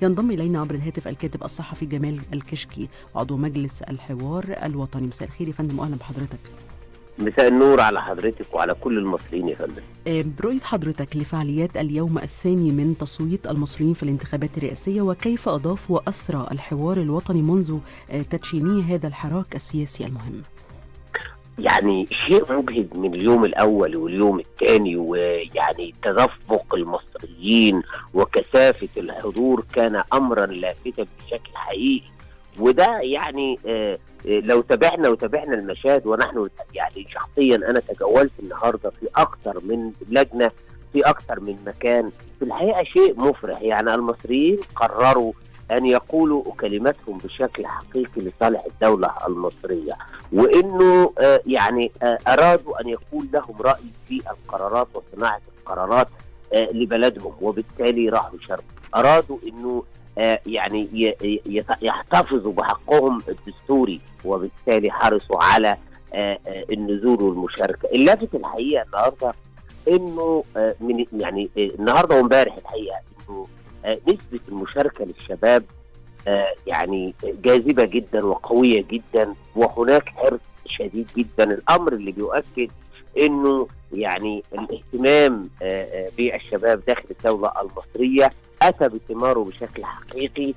ينضم إلينا عبر الهاتف الكاتب الصحفي جمال الكشكي عضو مجلس الحوار الوطني مساء الخير يا فندم وأهلا بحضرتك مساء النور على حضرتك وعلى كل المصريين يا فندم آه، برؤية حضرتك لفعاليات اليوم الثاني من تصويت المصريين في الانتخابات الرئاسية وكيف أضاف وأسرى الحوار الوطني منذ آه، تدشينه هذا الحراك السياسي المهم يعني شيء مجهد من اليوم الاول واليوم الثاني ويعني تدفق المصريين وكثافه الحضور كان امرا لافتا بشكل حقيقي وده يعني آه، آه، لو تابعنا وتابعنا المشاهد ونحن يعني شخصيا انا تجولت النهارده في اكثر من لجنه في اكثر من مكان في الحقيقه شيء مفرح يعني المصريين قرروا ان يقولوا كلمتهم بشكل حقيقي لصالح الدوله المصريه وانه آه، يعني آه، ارادوا ان يكون لهم راي في القرارات وصناعه القرارات آه، لبلدهم وبالتالي راحوا شرق ارادوا انه آه، يعني ي- ي- يحتفظوا بحقهم الدستوري وبالتالي حرصوا على آه، آه، النزول والمشاركه اللافت الحقيقه النهارده انه آه، من يعني آه، النهارده وامبارح الحقيقه انه آه، نسبه المشاركه للشباب آه، يعني جاذبه جدا وقويه جدا وهناك حرص شديد جدا الامر اللي بيؤكد انه يعني الاهتمام آه، آه، بالشباب داخل الدوله المصريه اتى بثماره بشكل حقيقي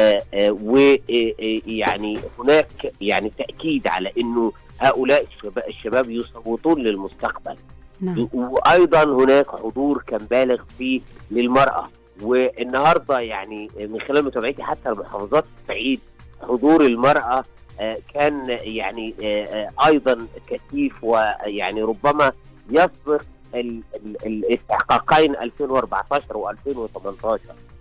ويعني هناك يعني تاكيد على انه هؤلاء الشباب, الشباب يصوتون للمستقبل نعم وايضا هناك حضور كان بالغ فيه للمراه والنهارده يعني من خلال متابعتي حتى المحافظات الصعيد حضور المراه آه، كان يعني آه، آه، ايضا كثيف ويعني ربما يسبق ال- ال- الاستحقاقين 2014 و2018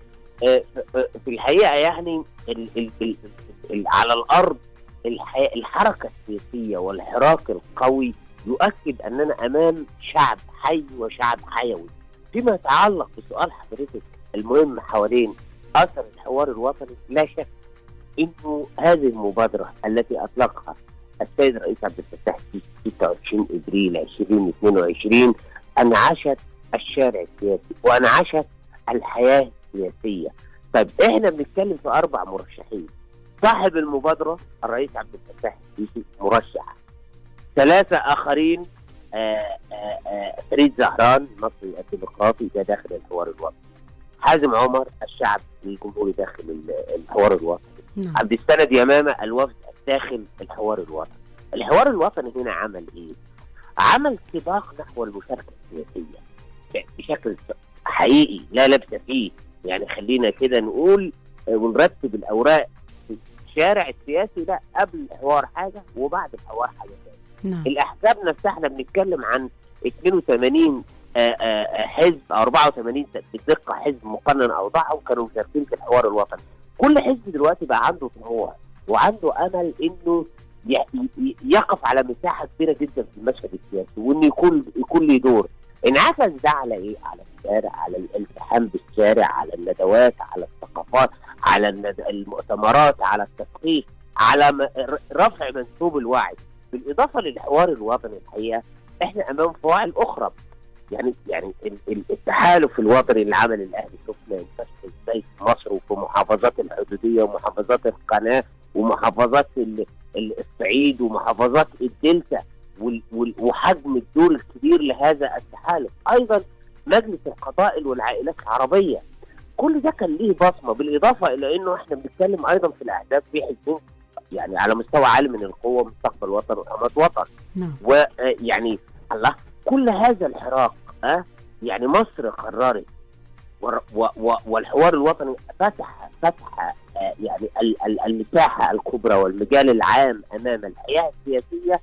في الحقيقه يعني ال ال ال ال على الارض الح- الحركه السياسيه والحراك القوي يؤكد اننا امام شعب حي وشعب حيوي فيما يتعلق بسؤال حضرتك المهم حوالين اثر الحوار الوطني لا شك انه هذه المبادره التي اطلقها السيد الرئيس عبد الفتاح السيسي 26 ابريل 2022 انعشت الشارع السياسي وانعشت الحياه السياسيه. طيب احنا بنتكلم في اربع مرشحين. صاحب المبادره الرئيس عبد الفتاح السيسي مرشح. ثلاثه اخرين آه، آه، آه، فريد زهران المصري الديمقراطي ده داخل الحوار الوطني. حازم عمر الشعب الجمهوري داخل ال- الحوار الوطني. نعم عبد السند يمامه الوفد داخل الحوار الوطني. الحوار الوطني هنا عمل ايه؟ عمل سباق نحو المشاركه السياسيه بشكل حقيقي لا لبس فيه، يعني خلينا كده نقول آه، ونرتب الاوراق في الشارع السياسي ده قبل الحوار حاجه وبعد الحوار حاجه ثانيه. نعم الاحزاب نفسها احنا بنتكلم عن 82 آه، آه، آه، حزب 84 بدقه حزب مقنن اوضاعهم كانوا مشاركين في الحوار الوطني. كل حزب دلوقتي بقى عنده طموح وعنده امل انه ي- ي- يقف على مساحه كبيره جدا في المشهد السياسي وانه يكون يكون له دور. انعكس ده على ايه؟ على الشارع، على الالتحام بالشارع، على الندوات، على الثقافات، على الند- المؤتمرات، على التثقيف، على م- ر- رفع منسوب الوعي. بالاضافه للحوار الوطني الحقيقه احنا امام فواعل اخرى يعني يعني ال- ال- التحالف الوطني اللي عمل الاهلي شفنا ينتشر ازاي في مصر وفي محافظات الحدوديه ومحافظات القناه ومحافظات ال- ال- الصعيد ومحافظات الدلتا وال- وال- وحجم الدور الكبير لهذا التحالف ايضا مجلس القبائل والعائلات العربيه كل ده كان ليه بصمه بالاضافه الى انه احنا بنتكلم ايضا في الاهداف في حزبين يعني على مستوى عالي من القوه مستقبل وطن وامات وطن نعم ويعني الله كل هذا الحراك أه يعني مصر قررت ور- و- و- والحوار الوطني فتح فتح آه، يعني ال- ال- المساحه الكبرى والمجال العام امام الحياه السياسيه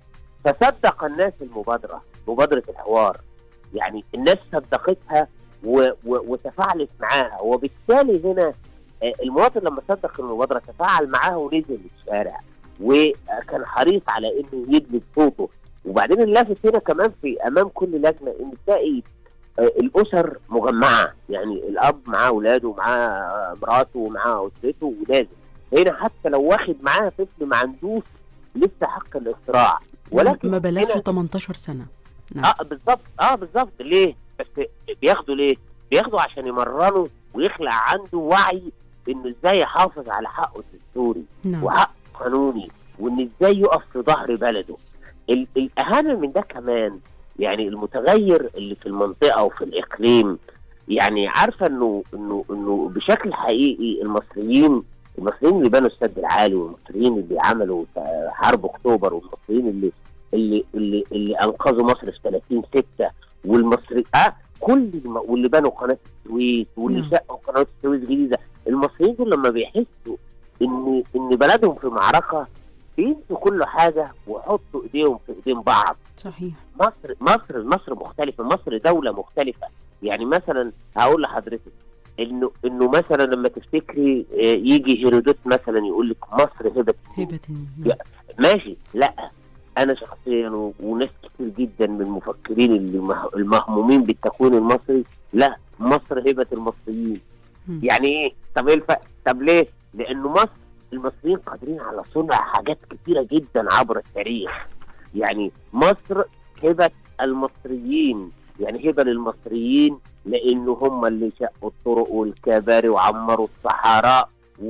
فصدق الناس المبادره مبادره الحوار يعني الناس صدقتها و- و- وتفاعلت معاها وبالتالي هنا آه، المواطن لما صدق المبادره تفاعل معاها ونزل الشارع وكان حريص على انه يدلي صوته وبعدين اللافت هنا كمان في امام كل لجنه ان تلاقي آه، الاسر مجمعه يعني الاب معاه اولاده ومعاه مراته ومعاه اسرته ونازل هنا حتى لو واخد معاه طفل ما عندوش لسه حق الاختراع ولكن ما بلغش هنا- 18 سنة نعم اه بالظبط اه بالظبط ليه؟ بس بياخدوا ليه؟ بياخدوا عشان يمرنوا ويخلق عنده وعي انه ازاي يحافظ على حقه الدستوري نعم وحق قانوني وان ازاي يقف في ظهر بلده ال- الاهم من ده كمان يعني المتغير اللي في المنطقه وفي الاقليم يعني عارفه انه انه انه بشكل حقيقي المصريين المصريين اللي بنوا السد العالي والمصريين اللي عملوا آه، حرب اكتوبر والمصريين اللي اللي اللي, اللي انقذوا مصر في 30 6 والمصري اه كل الم... واللي بنوا قناه السويس واللي نعم. شقوا قناه السويس جديده المصريين دول لما بيحسوا ان ان بلدهم في معركه بينسوا كل حاجه ويحطوا ايديهم في ايدين بعض صحيح مصر مصر مصر مختلفه مصر دوله مختلفه يعني مثلا هقول لحضرتك انه انه مثلا لما تفتكري آه، يجي هيرودوت مثلا يقول لك مصر هبه هبة يا- ماشي لا انا شخصيا و- وناس كتير جدا من المفكرين اللي مه- المهمومين بالتكوين المصري لا مصر هبه المصريين مم. يعني ايه طب ايه الفرق طب ليه لانه مصر المصريين قادرين على صنع حاجات كتيره جدا عبر التاريخ يعني مصر هبه المصريين يعني هبه للمصريين لانه هم اللي شقوا الطرق والكباري وعمروا الصحراء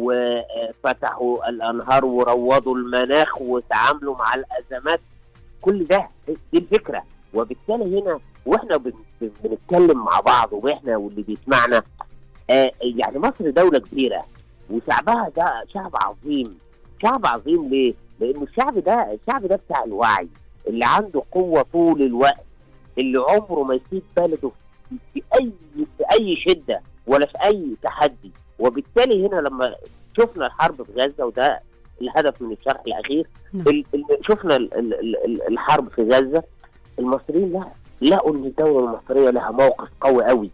وفتحوا الانهار وروضوا المناخ وتعاملوا مع الازمات كل ده دي الفكره وبالتالي هنا واحنا بن- بن- بنتكلم مع بعض واحنا واللي بيسمعنا آه يعني مصر دوله كبيره وشعبها ده شعب عظيم شعب عظيم ليه؟ لانه الشعب ده الشعب ده بتاع الوعي اللي عنده قوه طول الوقت اللي عمره ما يسيب بلده في- في اي في اي شده ولا في اي تحدي وبالتالي هنا لما شفنا الحرب في غزه وده الهدف من الشرح الاخير نعم. ال- ال- شفنا ال- ال- ال- ال- الحرب في غزه المصريين لا لقوا ان الدوله المصريه لها موقف قوي قوي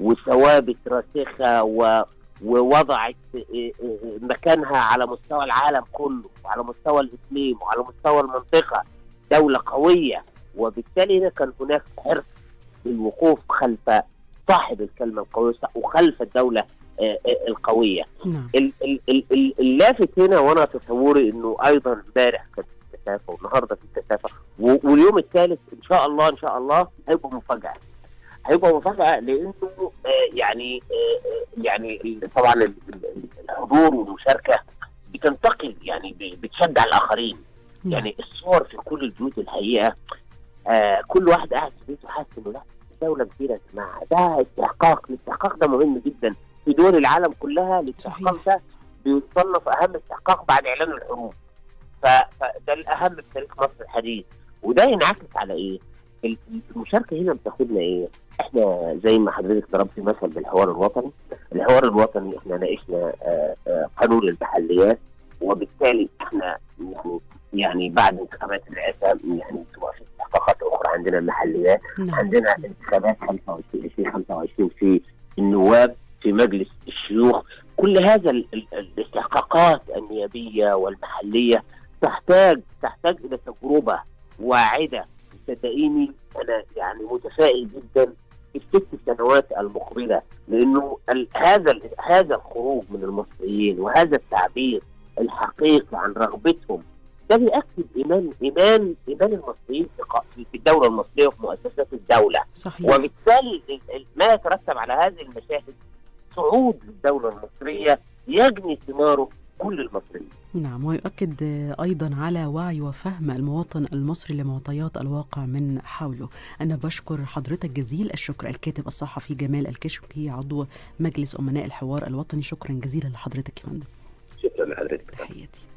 وثوابت راسخه و ووضعت إيه إيه مكانها على مستوى العالم كله وعلى مستوى الاقليم وعلى مستوى المنطقه دوله قويه وبالتالي هنا كان هناك حرص بالوقوف خلف صاحب الكلمه القويه وخلف الدوله آه، آه، القويه نعم ال- ال- ال- ال- اللافت هنا وانا تصوري انه ايضا امبارح كان في كثافه والنهارده في كثافه و- واليوم الثالث ان شاء الله ان شاء الله هيبقى مفاجاه هيبقى مفاجاه لانه آه، يعني آه، آه، يعني ال- طبعا ال- ال- الحضور والمشاركه بتنتقل يعني ب- بتشجع الاخرين نعم. يعني الصور في كل البيوت الحقيقه آه كل واحد قاعد في بيته حاسس انه لا دوله كبيره يا جماعه ده استحقاق الاستحقاق ده مهم جدا في دول العالم كلها الاستحقاق ده بيصنف اهم استحقاق بعد اعلان الحروب ف- فده الاهم في تاريخ مصر الحديث وده ينعكس على ايه؟ ال- المشاركه هنا بتاخدنا ايه؟ احنا زي ما حضرتك ضربتي مثل بالحوار الوطني، الحوار الوطني احنا ناقشنا آه، آه، قانون المحليات وبالتالي احنا يعني يعني بعد انتخابات الرئاسه يعني تبقى في استحقاقات اخرى عندنا المحليات نعم عندنا انتخابات 25 2025 في النواب في مجلس الشيوخ كل هذا ال- ال- الاستحقاقات النيابيه والمحليه تحتاج تحتاج الى تجربه واعده صدقيني انا يعني متفائل جدا في الست سنوات المقبله لانه ال- هذا ال- هذا الخروج من المصريين وهذا التعبير الحقيقي عن رغبتهم ده بيأكد ايمان ايمان ايمان المصريين في ق- في الدوله المصريه وفي مؤسسات الدوله صحيح وبالتالي ال- ال- ما يترتب على هذه المشاهد صعود للدوله المصريه يجني ثماره كل المصريين نعم ويؤكد آه، أيضا على وعي وفهم المواطن المصري لمعطيات الواقع من حوله أنا بشكر حضرتك جزيل الشكر الكاتب الصحفي جمال الكشكي عضو مجلس أمناء الحوار الوطني شكرا جزيلا لحضرتك يا فندم شكرا لحضرتك تحياتي